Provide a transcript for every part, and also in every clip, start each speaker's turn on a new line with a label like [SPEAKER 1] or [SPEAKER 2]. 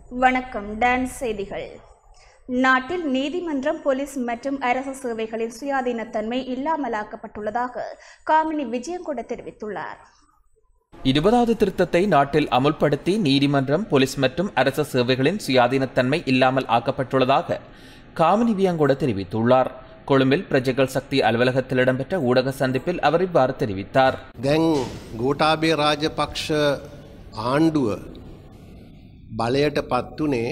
[SPEAKER 1] வணக்கம் டான்ஸ் செய்திகள் நாட்டில் நீதிமன்றம் போலீஸ் மற்றும் அரசு சேவைகளின் சுயாதீனத்தன்மை இல்லாமலாக்கப்பட்டுள்ளதாக காமினி விஜயங்கொட தெரிவித்துள்ளார்
[SPEAKER 2] இருபதாவது திருத்தத்தை நாட்டில் அமுல்படுத்தி நீதிமன்றம் போலீஸ் மற்றும் அரச சேவைகளின் சுயாதீனத்தன்மை இல்லாமல் ஆக்கப்பட்டுள்ளதாக காமினி வியங்கோட தெரிவித்துள்ளார் கொழும்பில் பிரஜைகள் சக்தி அலுவலகத்தில் இடம்பெற்ற ஊடக சந்திப்பில் அவர் இவ்வாறு தெரிவித்தார்
[SPEAKER 3] දැන් ගෝටාබේ රාජපක්ෂ ආණ්ඩුව බලයට පත්වනේ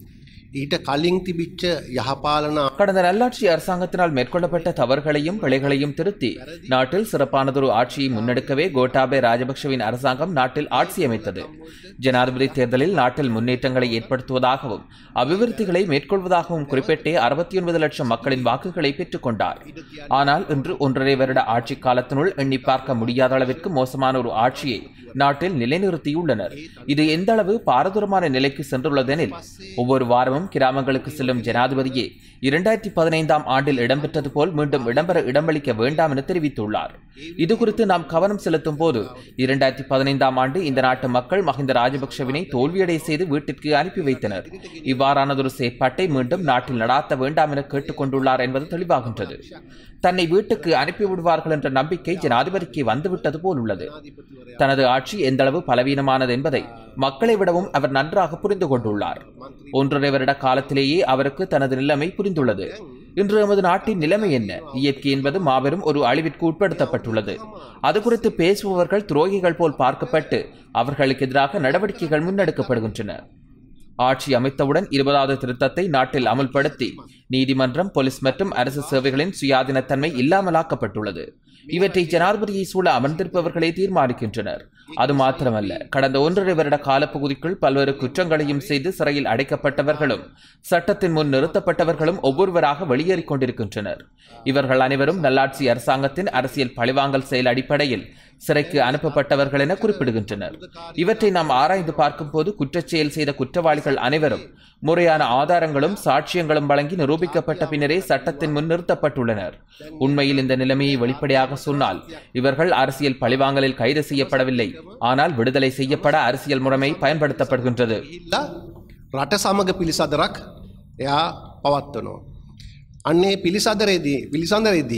[SPEAKER 3] ඊට කලින් තිබිච්ච යහපාලන
[SPEAKER 2] கடந்த நல்லாட்சி அரசாங்கத்தினால் மேற்கொள்ளப்பட்ட தவறுகளையும் பிழைகளையும் திருத்தி நாட்டில் சிறப்பானதொரு ஆட்சியை முன்னெடுக்கவே கோட்டாபே ராஜபக்ஷவின் அரசாங்கம் நாட்டில் ஆட்சி அமைத்தது ஜனாதிபதி தேர்தலில் நாட்டில் முன்னேற்றங்களை ஏற்படுத்துவதாகவும் அபிவிருத்திகளை மேற்கொள்வதாகவும் குறிப்பிட்டே அறுபத்தி ஒன்பது லட்சம் மக்களின் வாக்குகளை பெற்றுக் கொண்டார் ஆனால் இன்று ஒன்றரை வருட ஆட்சி காலத்தினுள் எண்ணி பார்க்க முடியாத அளவிற்கு மோசமான ஒரு ஆட்சியை நாட்டில் நிலைநிறுத்தியுள்ளனர் இது எந்த அளவு பாரதூரமான நிலைக்கு சென்றுள்ளதெனில் ஒவ்வொரு வாரமும் கிராமங்களுக்கு செல்லும் ஜனாதிபதியே இரண்டாயிரத்தி பதினைந்தாம் ஆண்டில் இடம்பெற்றது போல் மீண்டும் இடம்பெற இடமளிக்க வேண்டாம் என தெரிவித்துள்ளார் இது குறித்து நாம் கவனம் செலுத்தும் போது இரண்டாயிரத்தி பதினைந்தாம் ஆண்டு இந்த நாட்டு மக்கள் மஹிந்த ராஜபக்ஷவினை தோல்வியடை செய்து வீட்டிற்கு அனுப்பி வைத்தனர் இவ்வாறானதொரு செயற்பாட்டை மீண்டும் நாட்டில் நடாத்த வேண்டாம் என கேட்டுக்கொண்டுள்ளார் என்பது தெளிவாகின்றது தன்னை வீட்டுக்கு அனுப்பி விடுவார்கள் என்ற நம்பிக்கை ஜனாதிபதிக்கு வந்துவிட்டது போல் உள்ளது தனது ஆட்சி எந்தளவு பலவீனமானது என்பதை மக்களை விடவும் அவர் நன்றாக புரிந்து கொண்டுள்ளார் ஒன்றரை வருட காலத்திலேயே அவருக்கு தனது நிலைமை புரிந்துள்ளது இன்று எமது நாட்டின் நிலைமை என்ன இயற்கை என்பது மாபெரும் ஒரு அழிவிற்கு உட்படுத்தப்பட்டுள்ளது அது குறித்து பேசுபவர்கள் துரோகிகள் போல் பார்க்கப்பட்டு அவர்களுக்கு எதிராக நடவடிக்கைகள் முன்னெடுக்கப்படுகின்றன ஆட்சி அமைத்தவுடன் இருபதாவது திருத்தத்தை நாட்டில் அமுல்படுத்தி நீதிமன்றம் போலீஸ் மற்றும் அரசு சேவைகளின் சுயாதீனத்தன்மை இல்லாமலாக்கப்பட்டுள்ளது இவற்றை ஜனாதிபதியை சூழ அமர்ந்திருப்பவர்களே தீர்மானிக்கின்றனர் அது மாத்திரமல்ல கடந்த ஒன்றரை வருட காலப்பகுதிக்குள் பல்வேறு குற்றங்களையும் செய்து சிறையில் அடைக்கப்பட்டவர்களும் சட்டத்தின் முன் நிறுத்தப்பட்டவர்களும் ஒவ்வொருவராக வெளியேறிக் கொண்டிருக்கின்றனர் இவர்கள் அனைவரும் நல்லாட்சி அரசாங்கத்தின் அரசியல் பழிவாங்கல் செயல் அடிப்படையில் சிறைக்கு அனுப்பப்பட்டவர்கள் என குறிப்பிடுகின்றனர் இவற்றை நாம் ஆராய்ந்து பார்க்கும்போது குற்றச்செயல் செய்த குற்றவாளிகள் அனைவரும் முறையான ஆதாரங்களும் சாட்சியங்களும் வழங்கி நிரூபிக்கப்பட்ட பின்னரே சட்டத்தின் முன் நிறுத்தப்பட்டுள்ளனர் உண்மையில் இந்த நிலைமையை வெளிப்படையாக சொன்னால் இவர்கள் அரசியல் பழிவாங்கலில் கைது செய்யப்படவில்லை ஆனால் விடுதலை செய்யப்பட அரசியல் முறைமை பயன்படுத்தப்படுகின்றது
[SPEAKER 3] හිල්ලා රට සමග පිළිසදරක් එයා පවත්වනවා. අන්නේ පිළිසදරේදී පිළිසඳරේදී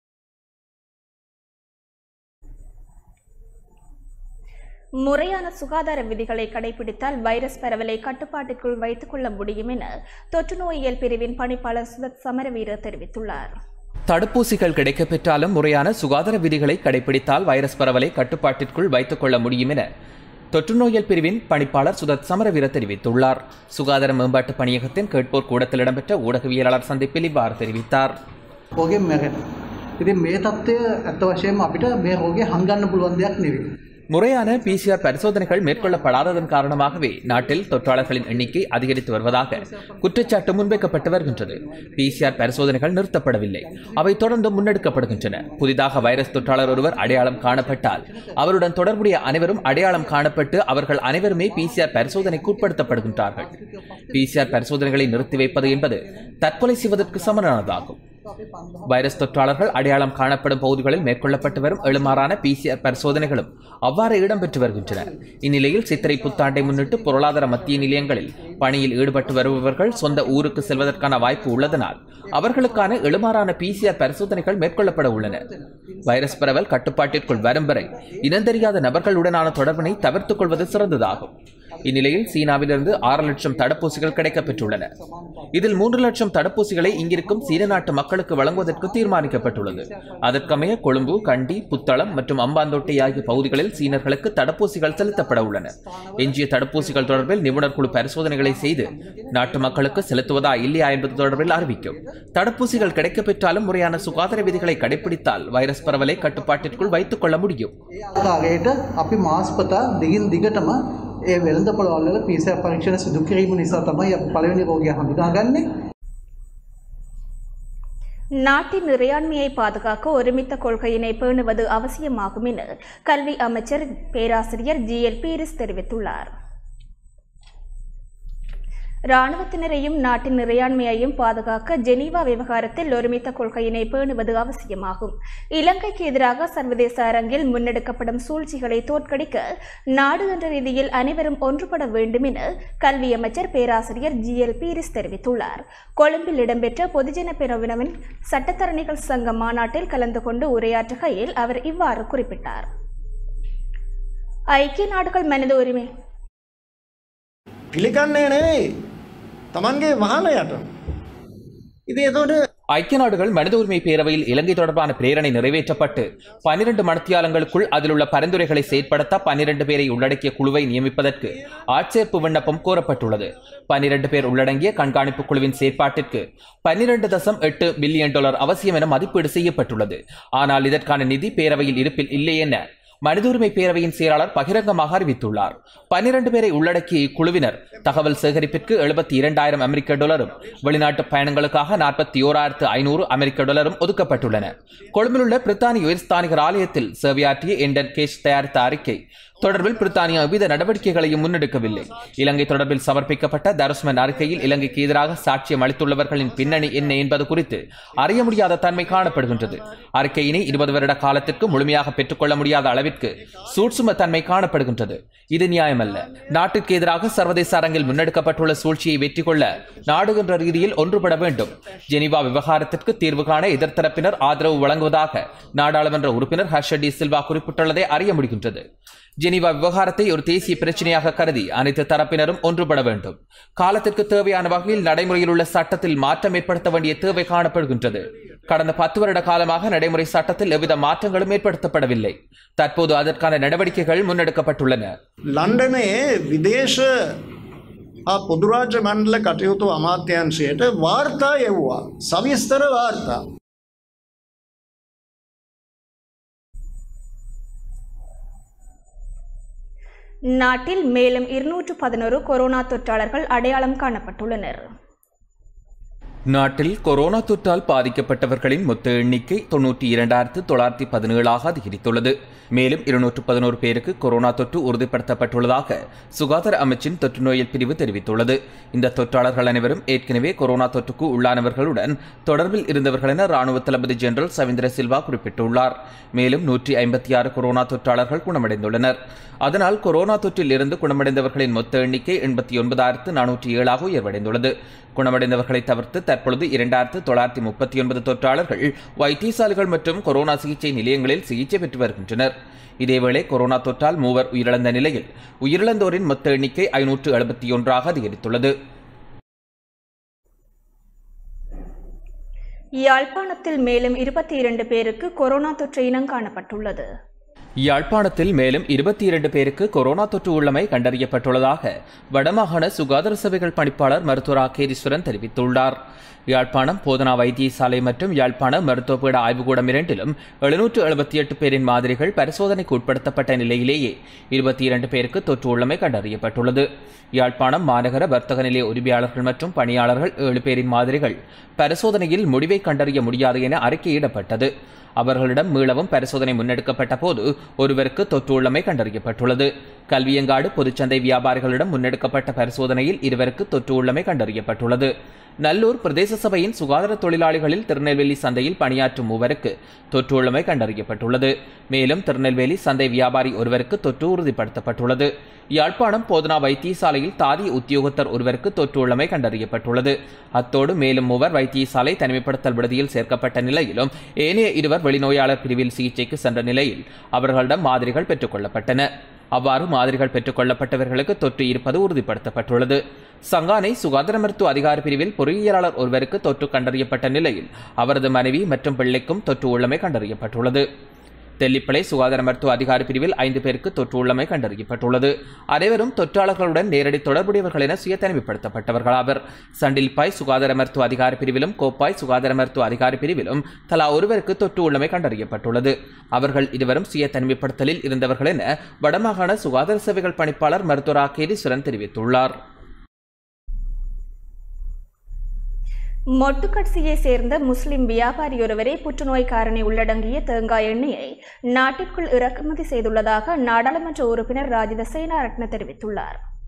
[SPEAKER 1] முறையான சுகாதார விதிகளை கடைபிடித்தால் வைரஸ் பரவலை கட்டுப்பாட்டிற்குள் வைத்துக் கொள்ள முடியும் என தொற்று நோயியல் பிரிவின் பணிப்பாளர் சுதத் சமரவீர தெரிவித்துள்ளார்
[SPEAKER 2] தடுப்பூசிகள் கிடைக்கப்பெற்றாலும் முறையான சுகாதார விதிகளை கடைபிடித்தால் வைரஸ் பரவலை கட்டுப்பாட்டிற்குள் வைத்துக் கொள்ள முடியும் என தொற்றுநோயல் பிரிவின் பணிப்பாளர் சுதத் சமரவீர தெரிவித்துள்ளார் சுகாதார மேம்பாட்டு பணியகத்தின் கேட்போர் கூடத்தில் இடம்பெற்ற ஊடகவியலாளர் சந்திப்பில் இவ்வாறு தெரிவித்தார்
[SPEAKER 4] රෝගෙන් මැරෙන. ඉතින් මේ තත්ත්වය ඇත්ත වශයෙන්ම අපිට මේ රෝගය හංගන්න පුළුවන් දෙයක් නෙවෙයි.
[SPEAKER 2] முறையான பிசிஆர் பரிசோதனைகள் மேற்கொள்ளப்படாததன் காரணமாகவே நாட்டில் தொற்றாளர்களின் எண்ணிக்கை அதிகரித்து வருவதாக குற்றச்சாட்டு முன்வைக்கப்பட்டு வருகின்றது பிசிஆர் பரிசோதனைகள் நிறுத்தப்படவில்லை அவை தொடர்ந்து முன்னெடுக்கப்படுகின்றன புதிதாக வைரஸ் தொற்றாளர் ஒருவர் அடையாளம் காணப்பட்டால் அவருடன் தொடர்புடைய அனைவரும் அடையாளம் காணப்பட்டு அவர்கள் அனைவருமே பிசிஆர் பரிசோதனைக்கு உட்படுத்தப்படுகின்றார்கள் பிசிஆர் பரிசோதனைகளை நிறுத்தி வைப்பது என்பது தற்கொலை செய்வதற்கு சமனானதாகும் வைரஸ் தொற்றாளர்கள் அடையாளம் காணப்படும் பகுதிகளில் மேற்கொள்ளப்பட்டு வரும் எழுமாறான பிசிஆர் பரிசோதனைகளும் அவ்வாறு இடம்பெற்று வருகின்றன இந்நிலையில் சித்திரை புத்தாண்டை முன்னிட்டு பொருளாதார மத்திய நிலையங்களில் பணியில் ஈடுபட்டு வருபவர்கள் சொந்த ஊருக்கு செல்வதற்கான வாய்ப்பு உள்ளதனால் அவர்களுக்கான எழுமாறான பிசிஆர் பரிசோதனைகள் மேற்கொள்ளப்பட உள்ளன வைரஸ் பரவல் கட்டுப்பாட்டிற்குள் வரும் வரை இனந்தெரியாத நபர்களுடனான தொடர்பினை தவிர்த்துக் கொள்வது சிறந்ததாகும் இந்நிலையில் சீனாவிலிருந்து ஆறு லட்சம் தடுப்பூசிகள் கிடைக்கப்பெற்றுள்ளன இதில் மூன்று லட்சம் தடுப்பூசிகளை இங்கிருக்கும் சீன நாட்டு மக்களுக்கு வழங்குவதற்கு தீர்மானிக்கப்பட்டுள்ளது அதற்கமைய கொழும்பு கண்டி புத்தளம் மற்றும் அம்பாந்தோட்டை ஆகிய பகுதிகளில் சீனர்களுக்கு தடுப்பூசிகள் செலுத்தப்பட உள்ளன எஞ்சிய தடுப்பூசிகள் தொடர்பில் நிபுணர் குழு பரிசோதனைகளை செய்து நாட்டு மக்களுக்கு செலுத்துவதா இல்லையா என்பது தொடர்பில் அறிவிக்கும் தடுப்பூசிகள் கிடைக்கப்பெற்றாலும் முறையான சுகாதார விதிகளை கடைபிடித்தால் வைரஸ் பரவலை கட்டுப்பாட்டிற்குள் வைத்துக் கொள்ள முடியும்
[SPEAKER 4] ඒ ආකාරයට අපි මාස්පතා දිගින් දිගටම ඒ වෙළඳ පොළවල්වල PCR පරීක්ෂණ සිදු කිරීම නිසා තමයි අපි පළවෙනි රෝගය හඳුනාගන්නේ.
[SPEAKER 1] நாட்டின் இறையாண்மையை பாதுகாக்க ஒருமித்த கொள்கையினை பேணுவது அவசியமாகும் என கல்வி அமைச்சர் பேராசிரியர் ஜி எல் பீரிஸ் தெரிவித்துள்ளார் இராணுவத்தினரையும் நாட்டின் இறையாண்மையையும் பாதுகாக்க ஜெனீவா விவகாரத்தில் ஒருமித்த கொள்கையினை பேணுவது அவசியமாகும் இலங்கைக்கு எதிராக சர்வதேச அரங்கில் முன்னெடுக்கப்படும் சூழ்ச்சிகளை தோற்கடிக்க நாடு என்ற ரீதியில் அனைவரும் ஒன்றுபட வேண்டும் என கல்வி அமைச்சர் பேராசிரியர் ஜி எல் பீரிஸ் தெரிவித்துள்ளார் கொழும்பில் இடம்பெற்ற பொதுஜன பெருவினவின் சட்டத்தரணிகள் சங்க மாநாட்டில் கலந்து கொண்டு உரையாற்றுகையில் அவர் இவ்வாறு குறிப்பிட்டார் ஐக்கிய நாடுகள் மனித உரிமை
[SPEAKER 5] පිළිගන්නේ නෙවෙයි තමන්ගේ වහලයට இது எதோடு
[SPEAKER 2] ஐக்கிய நாடுகள் மனித உரிமை பேரவையில் இலங்கை தொடர்பான பிரேரணை நிறைவேற்றப்பட்டு பன்னிரண்டு மணத்தியாலங்களுக்குள் அதில் உள்ள பரிந்துரைகளை செயற்படுத்த பன்னிரண்டு பேரை உள்ளடக்கிய குழுவை நியமிப்பதற்கு ஆட்சேர்ப்பு விண்ணப்பம் கோரப்பட்டுள்ளது பன்னிரண்டு பேர் உள்ளடங்கிய கண்காணிப்பு குழுவின் செயற்பாட்டிற்கு பன்னிரண்டு தசம் எட்டு பில்லியன் டாலர் அவசியம் என மதிப்பீடு செய்யப்பட்டுள்ளது ஆனால் இதற்கான நிதி பேரவையில் இருப்பில் இல்லை என மனித உரிமை பேரவையின் செயலாளர் பகிரங்கமாக அறிவித்துள்ளார் பன்னிரண்டு பேரை உள்ளடக்கிய இக்குழுவினர் தகவல் சேகரிப்பிற்கு எழுபத்தி இரண்டாயிரம் அமெரிக்க டாலரும் வெளிநாட்டு பயணங்களுக்காக நாற்பத்தி ஓராயிரத்து ஐநூறு அமெரிக்க டாலரும் ஒதுக்கப்பட்டுள்ளன கொழும்பில் உள்ள பிரித்தானிய உயர்ஸ்தானிகர் ஆலயத்தில் சேவையாற்றிய எண்டன் கேஷ் தயாரித்த அறிக்கை தொடர்பில் பிரித்தானியா எவ்வித நடவடிக்கைகளையும் முன்னெடுக்கவில்லை இலங்கை தொடர்பில் சமர்ப்பிக்கப்பட்ட தருஸ்மன் அறிக்கையில் இலங்கைக்கு எதிராக சாட்சியம் அளித்துள்ளவர்களின் பின்னணி என்ன என்பது குறித்து அறிய முடியாத தன்மை காணப்படுகின்றது அறிக்கையினை இருபது வருட காலத்திற்கு முழுமையாக பெற்றுக்கொள்ள முடியாத அளவிற்கு சூட்சும தன்மை காணப்படுகின்றது இது நியாயமல்ல நாட்டிற்கு எதிராக சர்வதேச அரங்கில் முன்னெடுக்கப்பட்டுள்ள சூழ்ச்சியை வெற்றி கொள்ள நாடு என்ற ரீதியில் ஒன்றுபட வேண்டும் ஜெனீவா விவகாரத்திற்கு தீர்வு காண எதிர்த்தரப்பினர் ஆதரவு வழங்குவதாக நாடாளுமன்ற உறுப்பினர் ஹர்ஷ டி சில்வா குறிப்பிட்டுள்ளதை அறிய முடிகின்றது ஜெனீவா விவகாரத்தை ஒரு தேசிய பிரச்சனையாக கருதி அனைத்து தரப்பினரும் ஒன்றுபட வேண்டும் காலத்திற்கு தேவையான வகையில் நடைமுறையில் உள்ள சட்டத்தில் மாற்றம் ஏற்படுத்த வேண்டிய தேவை காணப்படுகின்றது கடந்த பத்து வருட காலமாக நடைமுறை சட்டத்தில் எவ்வித மாற்றங்களும் ஏற்படுத்தப்படவில்லை தற்போது அதற்கான நடவடிக்கைகள் முன்னெடுக்கப்பட்டுள்ளன
[SPEAKER 5] ලන්ඩනයේ විදේශ හා පොදුරාජ මණ්ඩල කටයුතු අමාත්‍යංශයට වාර්තා යව්වා සවිස්තර වාර්තා.
[SPEAKER 1] நாட்டில் மேலும் இருநூற்று பதினோரு கொரோனா தொற்றாளர்கள் அடையாளம் காணப்பட்டுள்ளனர்
[SPEAKER 2] நாட்டில் கொரோனா தொற்றால் பாதிக்கப்பட்டவர்களின் மொத்த எண்ணிக்கை தொன்னூற்றி இரண்டாயிரத்து தொள்ளாயிரத்தி பதினேழாக அதிகரித்துள்ளது மேலும் இருநூற்று பதினோரு பேருக்கு கொரோனா தொற்று உறுதிப்படுத்தப்பட்டுள்ளதாக சுகாதார அமைச்சின் தொற்று நோயல் பிரிவு தெரிவித்துள்ளது இந்த தொற்றாளர்கள் அனைவரும் ஏற்கனவே கொரோனா தொற்றுக்கு உள்ளானவர்களுடன் தொடர்பில் இருந்தவர்கள் என ராணுவ தளபதி ஜெனரல் சவீந்திர சில்வா குறிப்பிட்டுள்ளார் மேலும் நூற்றி ஐம்பத்தி ஆறு கொரோனா தொற்றாளர்கள் குணமடைந்துள்ளனர் அதனால் கொரோனா தொற்றில் இருந்து குணமடைந்தவர்களின் மொத்த எண்ணிக்கை எண்பத்தி ஒன்பதாயிரத்து நானூற்றி ஏழாக உயர்வடைந்துள்ளது குணமடைந்தவர்களை தவிர்த்து தற்பொழுது இரண்டாயிரத்து தொள்ளாயிரத்தி முப்பத்தி ஒன்பது தொற்றாளர்கள் வைத்தியசாலைகள் மற்றும் கொரோனா சிகிச்சை நிலையங்களில் சிகிச்சை பெற்று வருகின்றனர் இதேவேளை கொரோனா தொற்றால் மூவர் உயிரிழந்த நிலையில் உயிரிழந்தோரின் மொத்த எண்ணிக்கை ஐநூற்று எழுபத்தி ஒன்றாக அதிகரித்துள்ளது
[SPEAKER 1] யாழ்ப்பாணத்தில் மேலும் இருபத்தி இரண்டு பேருக்கு கொரோனா தொற்று இனம் காணப்பட்டுள்ளது
[SPEAKER 2] யாழ்ப்பாணத்தில் மேலும் இருபத்தி இரண்டு பேருக்கு கொரோனா தொற்று உள்ளமை கண்டறியப்பட்டுள்ளதாக வடமாகாண சுகாதார சேவைகள் பணிப்பாளர் மருத்துவர் ஆகேதீஸ்வரன் தெரிவித்துள்ளார் யாழ்ப்பாணம் போதனா வைத்தியசாலை மற்றும் யாழ்ப்பாண மருத்துவப்பீட ஆய்வுக்கூடம் இரண்டிலும் எழுநூற்று எழுபத்தி எட்டு பேரின் மாதிரிகள் பரிசோதனைக்கு உட்படுத்தப்பட்ட நிலையிலேயே இருபத்தி இரண்டு பேருக்கு தொற்று உள்ளமை கண்டறியப்பட்டுள்ளது யாழ்ப்பாணம் மாநகர வர்த்தக நிலைய உரிமையாளர்கள் மற்றும் பணியாளர்கள் ஏழு பேரின் மாதிரிகள் பரிசோதனையில் முடிவை கண்டறிய முடியாது என அறிக்கையிடப்பட்டது அவர்களிடம் மீளவும் பரிசோதனை முன்னெடுக்கப்பட்ட போது ஒருவருக்கு தொற்று உள்ளமை கண்டறியப்பட்டுள்ளது கல்வியங்காடு பொதுச்சந்தை வியாபாரிகளிடம் முன்னெடுக்கப்பட்ட பரிசோதனையில் இருவருக்கு தொற்று உள்ளமை கண்டறியப்பட்டுள்ளது நல்லூர் பிரதேச சபையின் சுகாதார தொழிலாளிகளில் திருநெல்வேலி சந்தையில் பணியாற்றும் மூவருக்கு தொற்று உள்ளமை கண்டறியப்பட்டுள்ளது மேலும் திருநெல்வேலி சந்தை வியாபாரி ஒருவருக்கு தொற்று உறுதிப்படுத்தப்பட்டுள்ளது யாழ்ப்பாணம் போதனா வைத்தியசாலையில் தாதி உத்தியோகத்தர் ஒருவருக்கு தொற்று உள்ளமை கண்டறியப்பட்டுள்ளது அத்தோடு மேலும் மூவர் வைத்தியசாலை தனிமைப்படுத்தல் விடுதியில் சேர்க்கப்பட்ட நிலையிலும் ஏனைய இருவர் வெளிநோயாளர் பிரிவில் சிகிச்சைக்கு சென்ற நிலையில் அவர்களிடம் மாதிரிகள் பெற்றுக் கொள்ளப்பட்டன அவ்வாறு மாதிரிகள் பெற்றுக் கொள்ளப்பட்டவர்களுக்கு தொற்று இருப்பது உறுதிப்படுத்தப்பட்டுள்ளது சங்கானை சுகாதார மருத்துவ அதிகாரி பிரிவில் பொறியியலாளர் ஒருவருக்கு தொற்று கண்டறியப்பட்ட நிலையில் அவரது மனைவி மற்றும் பிள்ளைக்கும் தொற்று உள்ளமை கண்டறியப்பட்டுள்ளது தெல்லிப்பளை சுகாதார மருத்துவ அதிகாரி பிரிவில் ஐந்து பேருக்கு தொற்று உள்ளமை கண்டறியப்பட்டுள்ளது அனைவரும் தொற்றாளர்களுடன் நேரடி தொடர்புடையவர்கள் என சுய தனிமைப்படுத்தப்பட்டவர்களாவர் சண்டில்பாய் சுகாதார மருத்துவ அதிகாரி பிரிவிலும் கோப்பாய் சுகாதார மருத்துவ அதிகாரி பிரிவிலும் தலா ஒருவருக்கு தொற்று உள்ளமை கண்டறியப்பட்டுள்ளது அவர்கள் இருவரும் சுய தனிமைப்படுத்தலில் இருந்தவர்கள் என வடமாகாண சுகாதார சேவைகள் பணிப்பாளர் மருத்துவர் ஆ கேதீஸ்வரன் தெரிவித்துள்ளார்
[SPEAKER 1] மொட்டுக்கட்சியை சேர்ந்த முஸ்லிம் வியாபாரி ஒருவரை புற்றுநோய் காரணி உள்ளடங்கிய தேங்காய் எண்ணெயை நாட்டிற்குள் இறக்குமதி செய்துள்ளதாக நாடாளுமன்ற உறுப்பினர் ராஜித சேனாரட்ன தெரிவித்துள்ளார்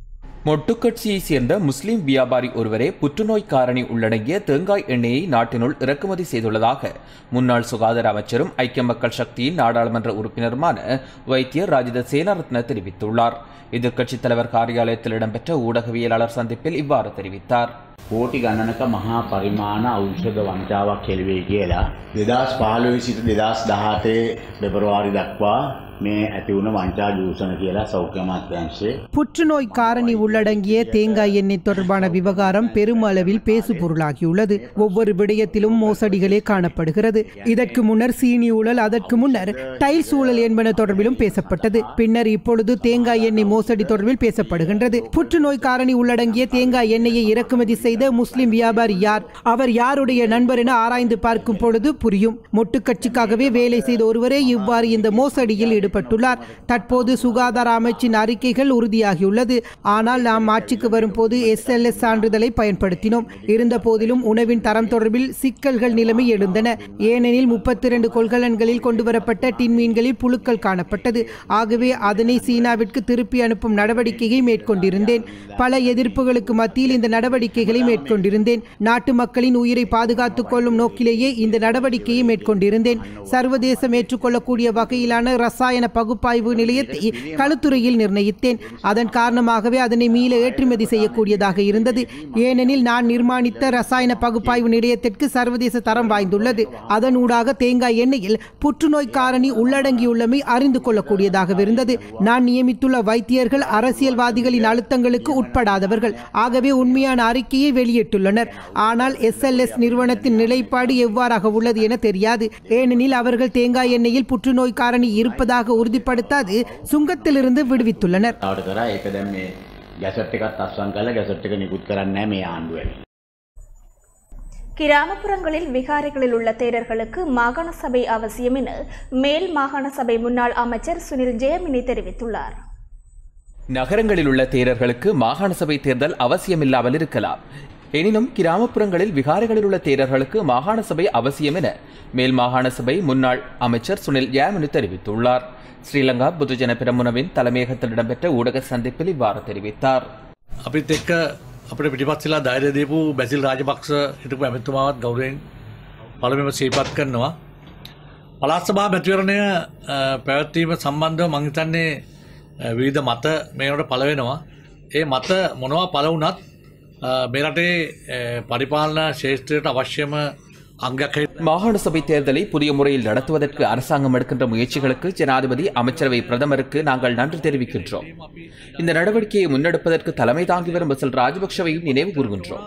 [SPEAKER 2] மொட்டுக்கட்சியைச் சேர்ந்த முஸ்லிம் வியாபாரி ஒருவரே புற்றுநோய் காரணி உள்ளடங்கிய தேங்காய் எண்ணெயை நாட்டினுள் இறக்குமதி செய்துள்ளதாக முன்னாள் சுகாதார அமைச்சரும் ஐக்கிய மக்கள் சக்தியின் நாடாளுமன்ற உறுப்பினருமான வைத்தியர் ராஜித சேனாரத்ன தெரிவித்துள்ளார் எதிர்க்கட்சித் தலைவர் காரியாலயத்தில் இடம்பெற்ற ஊடகவியலாளர் சந்திப்பில் இவ்வாறு தெரிவித்தார்
[SPEAKER 6] කෝටි ගණනක මහා පරිමාණ ඖෂධ වංචාවක් කෙළවේ කියලා දෙදස් පහලොවි සිට දෙදස් දහතේ පෙබරවාරි දක්වා මේ ඇතිවුණ වංචා දූෂණ කියලා සෞඛ්‍ය අමාත්‍යංශයේ
[SPEAKER 7] புற்றுநோய் காரணி உள்ளடங்கிய தேங்காய் எண்ணெய் தொடர்பான விவகாரம் பெரும் அளவில் பேசு பொருளாகியுள்ளது ஒவ்வொரு விடயத்திலும் மோசடிகளே காணப்படுகிறது இதற்கு முன்னர் சீனி ஊழல் அதற்கு முன்னர் டைல்ஸ் ஊழல் என்பன தொடர்பிலும் பேசப்பட்டது பின்னர் இப்பொழுது தேங்காய் எண்ணெய் மோசடி தொடர்பில் பேசப்படுகின்றது புற்றுநோய் காரணி உள்ளடங்கிய தேங்காய் எண்ணெயை இறக்குமதி செய்த முஸ்லிம் வியாபாரி யார் அவர் யாருடைய நண்பர் என ஆராய்ந்து பார்க்கும் பொழுது புரியும் மொட்டு கட்சிக்காகவே வேலை செய்த ஒருவரே இவ்வாறு இந்த மோசடியில் ஈடுபட்டுள்ளார் தற்போது சுகாதார அமைச்சின் அறிக்கைகள் உறுதியாகியுள்ளது ஆனால் நாம் ஆட்சிக்கு வரும்போது எஸ்எல்எஸ் சான்றிதழை பயன்படுத்தினோம் இருந்த போதிலும் உணவின் தரம் தொடர்பில் சிக்கல்கள் நிலைமை எழுந்தன ஏனெனில் முப்பத்தி இரண்டு கொள்கலன்களில் கொண்டுவரப்பட்ட டின் மீன்களில் புழுக்கள் காணப்பட்டது ஆகவே அதனை சீனாவிற்கு திருப்பி அனுப்பும் நடவடிக்கையை மேற்கொண்டிருந்தேன் பல எதிர்ப்புகளுக்கு மத்தியில் இந்த நடவடிக்கைகளை மேற்கொண்டிருந்தேன் நாட்டு மக்களின் உயிரை பாதுகாத்துக் கொள்ளும் நோக்கிலேயே இந்த நடவடிக்கையை மேற்கொண்டிருந்தேன் சர்வதேசம் ஏற்றுக்கொள்ளக்கூடிய வகையிலான ரசாயன பகுப்பாய்வு நிலையத்தை களுத்துறையில் நிர்ணயித்தேன் அதன் காரணமாகவே அதனை மீள ஏற்றுமதி செய்யக்கூடியதாக இருந்தது ஏனெனில் நான் நிர்மாணித்த ரசாயன பகுப்பாய்வு நிலையத்திற்கு சர்வதேச தரம் வாய்ந்துள்ளது அதனூடாக தேங்காய் எண்ணெயில் புற்றுநோய் காரணி உள்ளடங்கியுள்ளமை அறிந்து கொள்ளக்கூடியதாக இருந்தது நான் நியமித்துள்ள வைத்தியர்கள் அரசியல்வாதிகளின் அழுத்தங்களுக்கு உட்படாதவர்கள் ஆகவே உண்மையான அறிக்கையை வெளியிட்டுள்ளனர் ஆனால் எஸ்எல்எஸ் நிறுவனத்தின் நிலைப்பாடு எவ்வாறாக உள்ளது என தெரியாது ஏனெனில் அவர்கள் தேங்காய் எண்ணெயில் புற்றுநோய் காரணி இருப்பதாக உறுதிப்படுத்தாது சுங்கத்திலிருந்து விடுவித்துள்ளனர்
[SPEAKER 6] තාවට කරා ඒක දැන් මේ ගැසට් එකත් අස්වං කල්ලා ගැසට් එක නිකුත් කරන්නේ නැහැ මේ ආණ්ඩුවෙන්.
[SPEAKER 1] கிராமப்புறங்களில் விகாரைகளில் உள்ள தேரர்களுக்கு மாகாண சபை அவசியம் என மேல் மாகாண சபை முன்னாள் அமைச்சர் சுனில் ஜெயமினி தெரிவித்துள்ளார்
[SPEAKER 2] நகரங்களில் உள்ள தேரர்களுக்கு மாகாண சபை தேர்தல் அவசியமில்லாமல் இருக்கலாம் எனினும் கிராமப்புறங்களில் விகாரைகளில் உள்ள தேரர்களுக்கு மாகாண சபை அவசியம் என மேல் மாகாண சபை முன்னாள் அமைச்சர் சுனில் யாமினி தெரிவித்துள்ளார் ஸ்ரீலங்கா பொதுஜன பிரமுனவின் தலைமையகத்தில் இடம்பெற்ற ஊடக சந்திப்பில் இவ்வாறு தெரிவித்தார்
[SPEAKER 8] අපිත් එක්ක අපට පිටිපත්සලා ධෛර්ය දීපු බැසිල් රාජපක්ෂ හිටපු ඇමතුමාවත් ගෞරවයෙන් පළමුවෙන්ම සිහිපත් කරනවා. පළාත් සභා මැතිවරණය අ, පැවැත්වීම සම්බන්ධව මං හිතන්නේ අ, විවිධ මත මේකට පළ වෙනවා. ඒ මත මොනවා පළ වුණත් අ, මේ රටේ අ, පරිපාලන ශේෂ්ත්‍රයට අවශ්‍යම අංගයක් හැටියට
[SPEAKER 2] மாகாண சபை தேர்தலை புதிய முறையில் நடத்துவதற்கு அரசாங்கம் எடுக்கின்ற முயற்சிகளுக்கு ஜனாதிபதி அமைச்சரவை பிரதமருக்கு நாங்கள் நன்றி தெரிவிக்கின்றோம் இந்த நடவடிக்கையை முன்னெடுப்பதற்கு தலைமை தாங்கி வரும் பசில் ராஜபக்ஷவையும் நினைவு கூறுகின்றோம்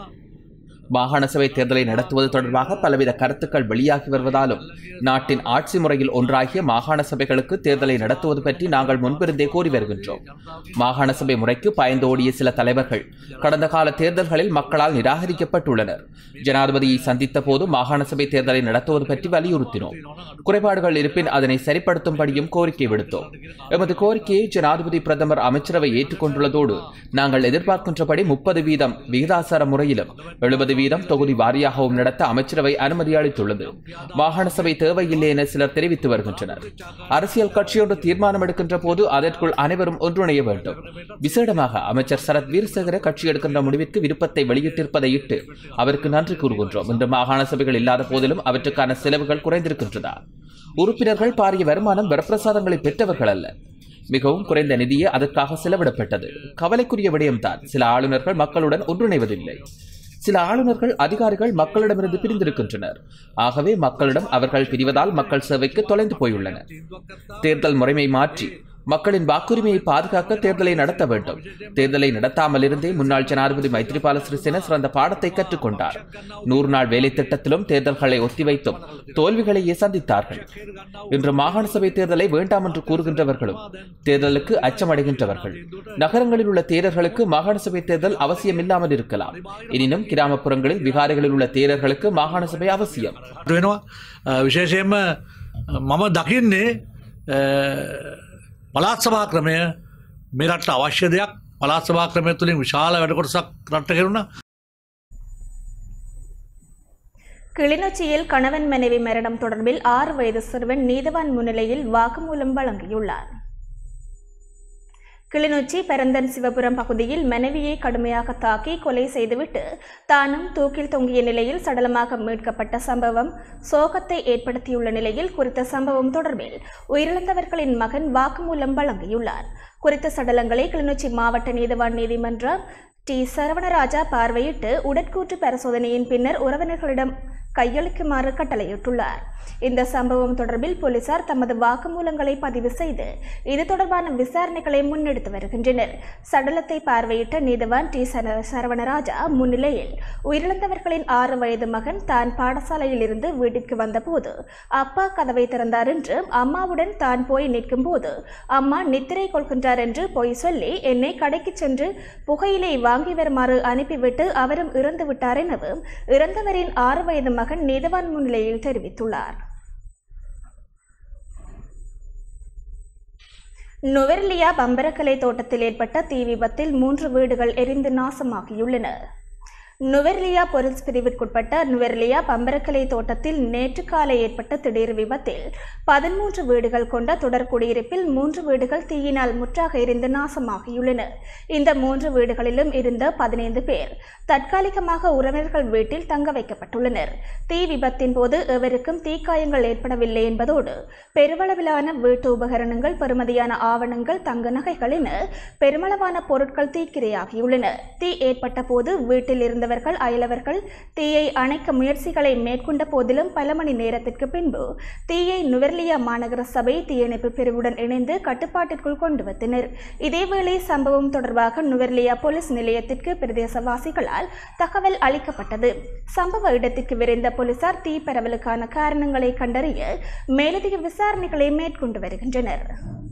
[SPEAKER 2] மாகாண சபை தேர்தலை நடத்துவது தொடர்பாக பலவித கருத்துக்கள் வெளியாகி வருவதாலும் நாட்டின் ஆட்சி முறையில் ஒன்றாகிய மாகாண சபைகளுக்கு தேர்தலை நடத்துவது பற்றி நாங்கள் முன்பிருந்தே கூறி வருகின்றோம் மாகாண சபை முறைக்கு பயந்து ஓடிய சில தலைவர்கள் கடந்த கால தேர்தல்களில் மக்களால் நிராகரிக்கப்பட்டுள்ளனர் ஜனாதிபதியை சந்தித்த போது மாகாண சபை தேர்தலை நடத்துவது பற்றி வலியுறுத்தினோம் குறைபாடுகள் இருப்பின் அதனை சரிப்படுத்தும்படியும் கோரிக்கை விடுத்தோம் எமது கோரிக்கையை ஜனாதிபதி பிரதமர் அமைச்சரவை ஏற்றுக்கொண்டுள்ளதோடு நாங்கள் எதிர்பார்க்கின்றபடி முப்பது வீதம் விகிதாசார முறையிலும் எழுபது வீதம் தொகுதி வாரியாகவும் நடத்த அமைச்சரவை அனுமதி அளித்துள்ளது மாகாண சபை தேவையில்லை என சிலர் தெரிவித்து வருகின்றனர் அரசியல் கட்சியொன்று தீர்மானம் எடுக்கின்ற போது அதற்குள் அனைவரும் ஒன்றிணைய வேண்டும் விசேடமாக அமைச்சர் சரத் வீரசேகர கட்சி எடுக்கின்ற முடிவிற்கு விருப்பத்தை வெளியிட்டிருப்பதை இட்டு அவருக்கு நன்றி கூறுகின்றோம் இன்று மாகாண சபைகள் இல்லாத போதிலும் அவற்றுக்கான செலவுகள் குறைந்திருக்கின்றன உறுப்பினர்கள் பாரிய வருமானம் வரப்பிரசாதங்களை பெற்றவர்கள் அல்ல மிகவும் குறைந்த நிதியே அதற்காக செலவிடப்பட்டது கவலைக்குரிய விடயம்தான் சில ஆளுநர்கள் மக்களுடன் ஒன்றிணைவதில்லை சில ஆளுநர்கள் அதிகாரிகள் மக்களிடமிருந்து பிரிந்திருக்கின்றனர் ஆகவே மக்களிடம் அவர்கள் பிரிவதால் மக்கள் சேவைக்கு தொலைந்து போயுள்ளனர் தேர்தல் முறைமை மாற்றி மக்களின் வாக்குரிமையை பாதுகாக்க தேர்தலை நடத்த வேண்டும் தேர்தலை நடத்தாமல் இருந்தே முன்னாள் ஜனாதிபதி மைத்ரிபால சிறிசேன சிறந்த பாடத்தை கற்றுக்கொண்டார் நூறு நாள் வேலை திட்டத்திலும் தேர்தல்களை ஒத்திவைத்தும் தோல்விகளையே சந்தித்தார்கள் இன்று மாகாண சபை தேர்தலை வேண்டாம் என்று கூறுகின்றவர்களும் தேர்தலுக்கு அச்சமடைகின்றவர்கள் நகரங்களில் உள்ள தேரர்களுக்கு மாகாண சபை தேர்தல் அவசியம் இல்லாமல் இருக்கலாம் எனினும் கிராமப்புறங்களில் விகாரைகளில் உள்ள தேரர்களுக்கு மாகாண சபை அவசியம்
[SPEAKER 8] වෙනවා අ, විශේෂයෙන්ම මම දකින්නේ අ, පළාත් සභා ක්‍රමය මේ රටට අවශ්‍ය දෙයක් පළාත් සභා ක්‍රමය තුළින් විශාල වැඩකොටසක් රට කෙරුණා
[SPEAKER 1] கிளிநொச்சியில் கணவன் மனைவி மரணம் தொடர்பில் ஆறு வயது சிறுவன் நீதவான் முன்னிலையில் வாக்குமூலம் வழங்கியுள்ளார் கிளிநொச்சி பெரந்தன் சிவபுரம் பகுதியில் மனைவியை கடுமையாக தாக்கி கொலை செய்துவிட்டு தானும் தூக்கில் தொங்கிய நிலையில் சடலமாக மீட்கப்பட்ட சம்பவம் சோகத்தை ஏற்படுத்தியுள்ள நிலையில் குறித்த சம்பவம் தொடர்பில் உயிரிழந்தவர்களின் மகன் வாக்குமூலம் வழங்கியுள்ளார் குறித்த சடலங்களை கிளிநொச்சி மாவட்ட நீதிவான் நீதிமன்றம் டி சரவணராஜா பார்வையிட்டு உடற்கூற்று பரிசோதனையின் பின்னர் உறவினர்களிடம் கையளிக்குமாறு கட்டளையிட்டுள்ளார் இந்த சம்பவம் தொடர்பில் போலீசார் தமது வாக்குமூலங்களை பதிவு செய்து இது தொடர்பான விசாரணைகளை முன்னெடுத்து வருகின்றனர் சடலத்தை பார்வையிட்ட நீதிவான் டி சர- சரவணராஜா முன்னிலையில் உயிரிழந்தவர்களின் ஆறு வயது மகன் தான் பாடசாலையில் இருந்து வீட்டிற்கு வந்தபோது அப்பா கதவை திறந்தார் என்றும் அம்மாவுடன் தான் போய் நிற்கும் போது அம்மா நித்திரை கொள்கின்றார் என்று பொய் சொல்லி என்னை கடைக்கு சென்று புகையிலை வாங்கி வருமாறு அனுப்பிவிட்டு அவரும் இறந்து விட்டார் எனவும் இறந்தவரின் ஆறு வயது மகன் நீதவான் முன்னிலையில் தெரிவித்துள்ளார் நுவர்லியா பம்பரக்கலை தோட்டத்தில் ஏற்பட்ட தீ விபத்தில் மூன்று வீடுகள் எரிந்து நாசமாகியுள்ளன நுவர்லியா பொருள்ஸ் பிரிவிற்குட்பட்ட நுவர்லியா பம்பரக்கலை தோட்டத்தில் நேற்று காலை ஏற்பட்ட திடீர் விபத்தில் பதிமூன்று வீடுகள் கொண்ட தொடர் குடியிருப்பில் மூன்று வீடுகள் தீயினால் முற்றாக எரிந்து நாசமாகியுள்ளன இந்த மூன்று வீடுகளிலும் இருந்த பதினைந்து பேர் தற்காலிகமாக உறவினர்கள் வீட்டில் தங்க வைக்கப்பட்டுள்ளனர் தீ விபத்தின் போது எவருக்கும் தீக்காயங்கள் ஏற்படவில்லை என்பதோடு பெருமளவிலான வீட்டு உபகரணங்கள் பெறுமதியான ஆவணங்கள் தங்க நகைகள் என பெருமளவான பொருட்கள் தீக்கிரையாகியுள்ளன தீ ஏற்பட்ட போது வீட்டில் இருந்தவர்கள் அயலவர்கள் தீயை அணைக்க முயற்சிகளை மேற்கொண்ட போதிலும் பல மணி நேரத்திற்கு பின்பு தீயை நுவர்லியா மாநகர சபை தீயணைப்பு பிரிவுடன் இணைந்து கட்டுப்பாட்டிற்குள் கொண்டு வந்தனர் இதேவேளை சம்பவம் தொடர்பாக நுவர்லியா போலீஸ் நிலையத்திற்கு பிரதேசவாசிகளால் தகவல் அளிக்கப்பட்டது சம்பவ இடத்திற்கு விரைந்த போலீசார் தீ பரவலுக்கான காரணங்களை கண்டறிய மேலதிக விசாரணைகளை மேற்கொண்டு வருகின்றனர்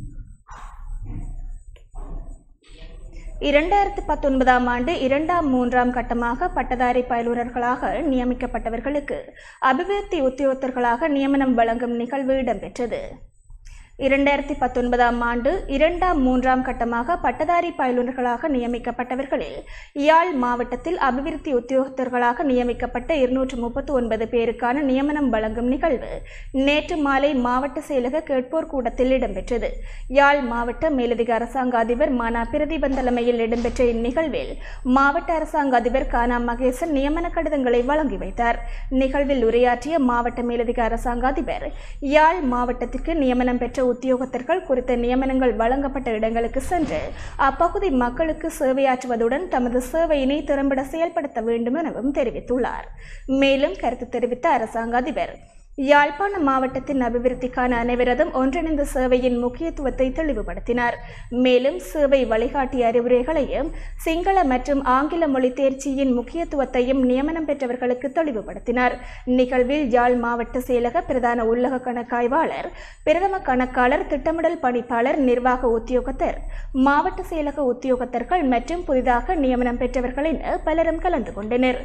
[SPEAKER 1] இரண்டாயிரத்து பத்தொன்பதாம் ஆண்டு இரண்டாம் மூன்றாம் கட்டமாக பட்டதாரி பயிலுரர்களாக நியமிக்கப்பட்டவர்களுக்கு அபிவிருத்தி உத்தியோகத்தர்களாக நியமனம் வழங்கும் நிகழ்வு இடம்பெற்றது இரண்டாயிரத்தி பத்தொன்பதாம் ஆண்டு இரண்டாம் மூன்றாம் கட்டமாக பட்டதாரி பயிலுனர்களாக நியமிக்கப்பட்டவர்களில் யாழ் மாவட்டத்தில் அபிவிருத்தி உத்தியோகத்தர்களாக நியமிக்கப்பட்ட இருநூற்று முப்பத்தி ஒன்பது பேருக்கான நியமனம் வழங்கும் நிகழ்வு நேற்று மாலை மாவட்ட செயலக கேட்போர் கூடத்தில் இடம்பெற்றது யாழ் மாவட்ட மேலதிக அரசாங்க அதிபர் மானா பிரதீபன் தலைமையில் இடம்பெற்ற இந்நிகழ்வில் மாவட்ட அரசாங்க அதிபர் கானா மகேசன் நியமன கடிதங்களை வழங்கி வைத்தார் நிகழ்வில் உரையாற்றிய மாவட்ட மேலதிக அரசாங்க அதிபர் யாழ் மாவட்டத்திற்கு நியமனம் பெற்ற உத்தியோகத்தர்கள் குறித்த நியமனங்கள் வழங்கப்பட்ட இடங்களுக்கு சென்று அப்பகுதி மக்களுக்கு சேவையாற்றுவதுடன் தமது சேவையினை திறம்பட செயல்படுத்த வேண்டும் எனவும் தெரிவித்துள்ளார் மேலும் கருத்து தெரிவித்த அரசாங்க அதிபர் யாழ்ப்பாண மாவட்டத்தின் அபிவிருத்திக்கான அனைவரதும் ஒன்றிணைந்த சேவையின் முக்கியத்துவத்தை தெளிவுபடுத்தினார் மேலும் சேவை வழிகாட்டி அறிவுரைகளையும் சிங்கள மற்றும் ஆங்கில மொழி தேர்ச்சியின் முக்கியத்துவத்தையும் நியமனம் பெற்றவர்களுக்கு தெளிவுபடுத்தினார் நிகழ்வில் யாழ் மாவட்ட செயலக பிரதான உள்ளக கணக்காய்வாளர் பிரதம கணக்காளர் திட்டமிடல் பணிப்பாளர் நிர்வாக உத்தியோகத்தர் மாவட்ட செயலக உத்தியோகத்தர்கள் மற்றும் புதிதாக நியமனம் பெற்றவர்கள் என பலரும் கலந்து கொண்டனர்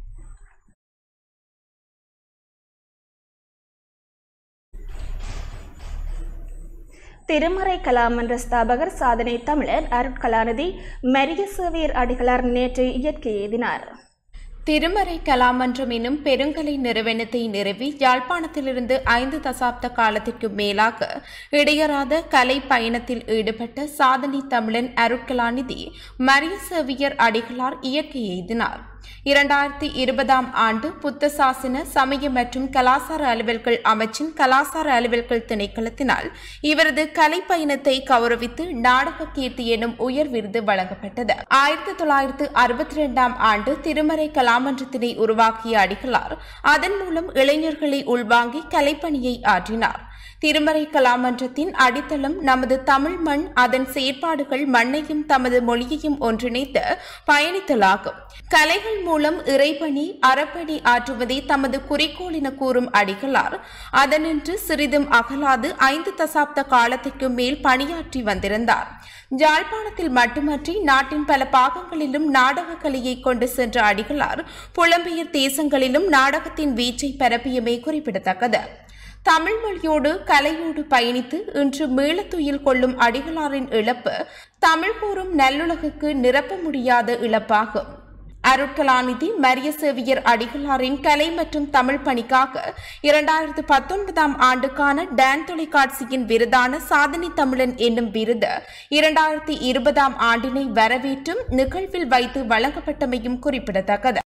[SPEAKER 1] திருமறை கலாமன்ற ஸ்தாபகர் சாதனை தமிழர் அருட்கலாநிதி மரிய சேவியர் அடிகளார் நேற்று இயற்கை எய்தினார்
[SPEAKER 9] திருமறை கலாமன்றம் எனும் பெருங்கலை நிறுவனத்தை நிறுவி யாழ்ப்பாணத்திலிருந்து ஐந்து தசாப்த காலத்திற்கு மேலாக இடையறாத கலை பயணத்தில் ஈடுபட்ட சாதனை தமிழன் அருட்கலாநிதி மரிய சேவியர் அடிகளார் இயற்கை எய்தினார் இரண்டாயிரத்தி இருபதாம் ஆண்டு புத்த சாசன சமய மற்றும் கலாசார அலுவல்கள் அமைச்சின் கலாசார அலுவல்கள் திணைக்களத்தினால் இவரது கலை பயணத்தை கௌரவித்து நாடக கீர்த்தி எனும் உயர் விருது வழங்கப்பட்டது ஆயிரத்தி தொள்ளாயிரத்து அறுபத்தி இரண்டாம் ஆண்டு திருமறை கலாமன்றத்தினை உருவாக்கிய அடிகளார் அதன் மூலம் இளைஞர்களை உள்வாங்கி கலைப்பணியை ஆற்றினார் திருமறை கலாமன்றத்தின் அடித்தளம் நமது தமிழ் மண் அதன் செயற்பாடுகள் மண்ணையும் தமது மொழியையும் ஒன்றிணைத்து பயணித்தலாகும் கலைகள் மூலம் இறைபணி அறப்பணி ஆற்றுவதே தமது குறிக்கோள் என கூறும் அடிகளார் அதனின்று சிறிதும் அகலாது ஐந்து தசாப்த காலத்திற்கு மேல் பணியாற்றி வந்திருந்தார் யாழ்ப்பாணத்தில் மட்டுமன்றி நாட்டின் பல பாகங்களிலும் நாடக கலையை கொண்டு சென்ற அடிகளார் புலம்பெயர் தேசங்களிலும் நாடகத்தின் வீச்சை பரப்பியமை குறிப்பிடத்தக்கது தமிழ் மொழியோடு கலையோடு பயணித்து இன்று மீளத்துயில் கொள்ளும் அடிகளாரின் இழப்பு தமிழ் கூறும் நல்லுலகுக்கு நிரப்ப முடியாத இழப்பாகும் அருட்கலாநிதி மரிய சேவியர் அடிகளாரின் கலை மற்றும் தமிழ் பணிக்காக இரண்டாயிரத்து பத்தொன்பதாம் ஆண்டுக்கான டான் தொலைக்காட்சியின் விருதான சாதனை தமிழன் என்னும் விருது இரண்டாயிரத்தி இருபதாம் ஆண்டினை வரவேற்றும் நிகழ்வில் வைத்து வழங்கப்பட்டமையும் குறிப்பிடத்தக்கது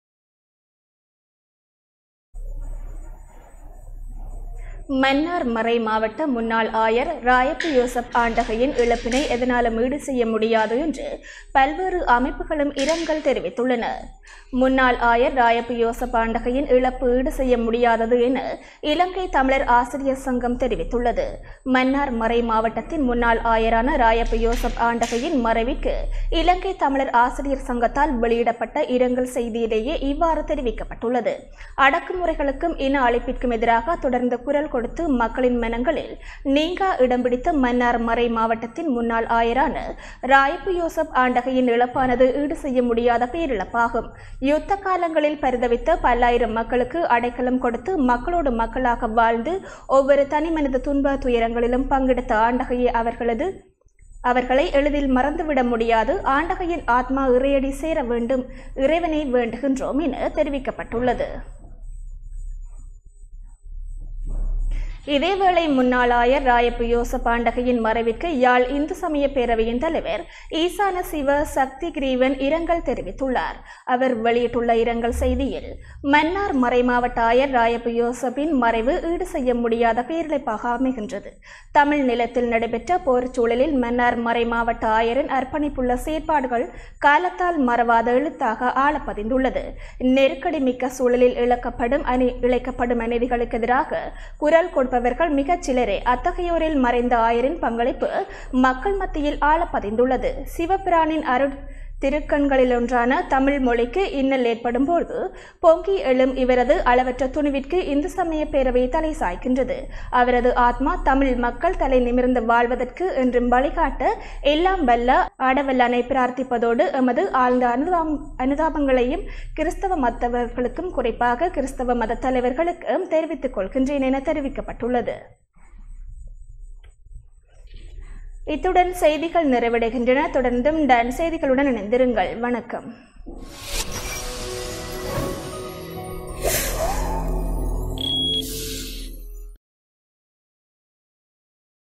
[SPEAKER 1] மன்னார் மறை மாவட்ட முன்னாள் ஆயர் ராயப்பு யோசப் ஆண்டகையின் இழப்பினை எதனாலும் ஈடு செய்ய முடியாது என்று பல்வேறு அமைப்புகளும் இரங்கல் தெரிவித்துள்ளன முன்னாள் ஆயர் ராயப்பு யோசப் ஆண்டகையின் இழப்பு ஈடு செய்ய முடியாதது என இலங்கை தமிழர் ஆசிரியர் சங்கம் தெரிவித்துள்ளது மன்னார் மறை மாவட்டத்தின் முன்னாள் ஆயரான ராயப்பு யோசப் ஆண்டகையின் மறைவிற்கு இலங்கை தமிழர் ஆசிரியர் சங்கத்தால் வெளியிடப்பட்ட இரங்கல் செய்தியிலேயே இவ்வாறு தெரிவிக்கப்பட்டுள்ளது அடக்குமுறைகளுக்கும் இன அழைப்பிற்கும் எதிராக தொடர்ந்து குரல் கொடுத்து மக்களின் மனங்களில் நீங்கா இடம் பிடித்த மன்னார் மறை மாவட்டத்தின் முன்னாள் ஆயரான ராயப்பு யோசப் ஆண்டகையின் இழப்பானது ஈடு செய்ய முடியாத பேரிழப்பாகும் யுத்த காலங்களில் பரிதவித்த பல்லாயிரம் மக்களுக்கு அடைக்கலம் கொடுத்து மக்களோடு மக்களாக வாழ்ந்து ஒவ்வொரு தனிமனித துன்ப துயரங்களிலும் பங்கெடுத்த ஆண்டகையை அவர்களது அவர்களை எளிதில் மறந்துவிட முடியாது ஆண்டகையின் ஆத்மா இறையடி சேர வேண்டும் இறைவனை வேண்டுகின்றோம் என தெரிவிக்கப்பட்டுள்ளது இதேவேளை முன்னாள் ஆயர் ராயப்பு யோசப் ஆண்டகையின் மறைவிற்கு யாழ் இந்து சமய பேரவையின் தலைவர் ஈசான சிவ சக்தி கிரீவன் இரங்கல் தெரிவித்துள்ளார் அவர் வெளியிட்டுள்ள இரங்கல் செய்தியில் மன்னார் மறைமாவட்ட ஆயர் ராயப்பு யோசப்பின் மறைவு ஈடு செய்ய முடியாத பேரிழப்பாக அமைகின்றது தமிழ் நிலத்தில் நடைபெற்ற போர் சூழலில் மன்னார் மறைமாவட்ட ஆயரின் அர்ப்பணிப்புள்ள செயற்பாடுகள் காலத்தால் மறவாத எழுத்தாக ஆழப்பதிந்துள்ளது நெருக்கடி மிக்க சூழலில் இழக்கப்படும் அணி இழைக்கப்படும் அநீதிகளுக்கு எதிராக குரல் கொடுப்ப இருப்பவர்கள் மிகச் சிலரே அத்தகையோரில் மறைந்த ஆயரின் பங்களிப்பு மக்கள் மத்தியில் ஆழப்பதிந்துள்ளது சிவபிரானின் அருட் திருக்கண்களிலொன்றான தமிழ் மொழிக்கு இன்னல் ஏற்படும் போது பொங்கி எழும் இவரது அளவற்ற துணிவிற்கு இந்து சமய பேரவை தலை சாய்க்கின்றது அவரது ஆத்மா தமிழ் மக்கள் தலை நிமிர்ந்து வாழ்வதற்கு என்றும் வழிகாட்ட எல்லாம் வல்ல ஆடவல்லனை பிரார்த்திப்பதோடு எமது ஆழ்ந்த அனுதாம் அனுதாபங்களையும் கிறிஸ்தவ மத்தவர்களுக்கும் குறிப்பாக கிறிஸ்தவ மத தலைவர்களுக்கும் தெரிவித்துக் கொள்கின்றேன் என தெரிவிக்கப்பட்டுள்ளது இத்துடன் செய்திகள் நிறைவடைகின்றன தொடர்ந்தும் டன் செய்திகளுடன் இணைந்திருங்கள் வணக்கம்